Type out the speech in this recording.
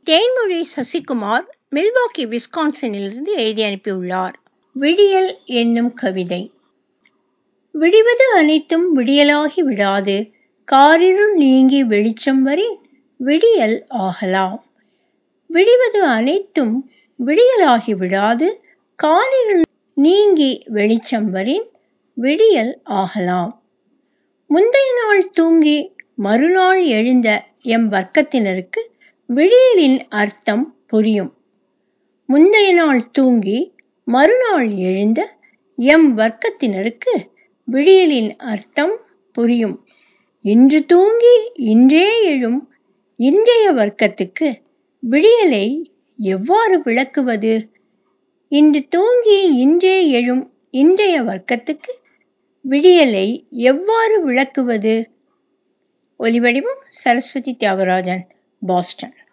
Thenmozhi Sasikumar Milwaukee விஸ்கான்சனிலிருந்து எழுதி அனுப்பியுள்ளார் விடியல் என்னும் கவிதை விடிவது அனைத்தும் விடியலாகி விடாது காரிருள் நீங்கி வெளிச்சம் வரின் விடியல் ஆகலாம் விடிவது அனைத்தும் விடியலாகி விடாது காரிருள் நீங்கி வெளிச்சம் வரின் விடியல் ஆகலாம் முந்தைய நாள் தூங்கி மறுநாள் எழுந்த எம் வர்க்கத்தினருக்கு விடியலின் அர்த்தம் புரியும் முந்தைய நாள் தூங்கி மறுநாள் எழுந்த எம் வர்க்கத்தினருக்கு விடியலின் அர்த்தம் புரியும் இன்று தூங்கி இன்றே எழும் இன்றைய வர்க்கத்துக்கு விடியலை எவ்வாறு விளக்குவது இன்று தூங்கி இன்றே எழும் இன்றைய வர்க்கத்துக்கு விடியலை எவ்வாறு விளக்குவது ஒலிவடிவம் சரஸ்வதி தியாகராஜன் பாஸ்டன்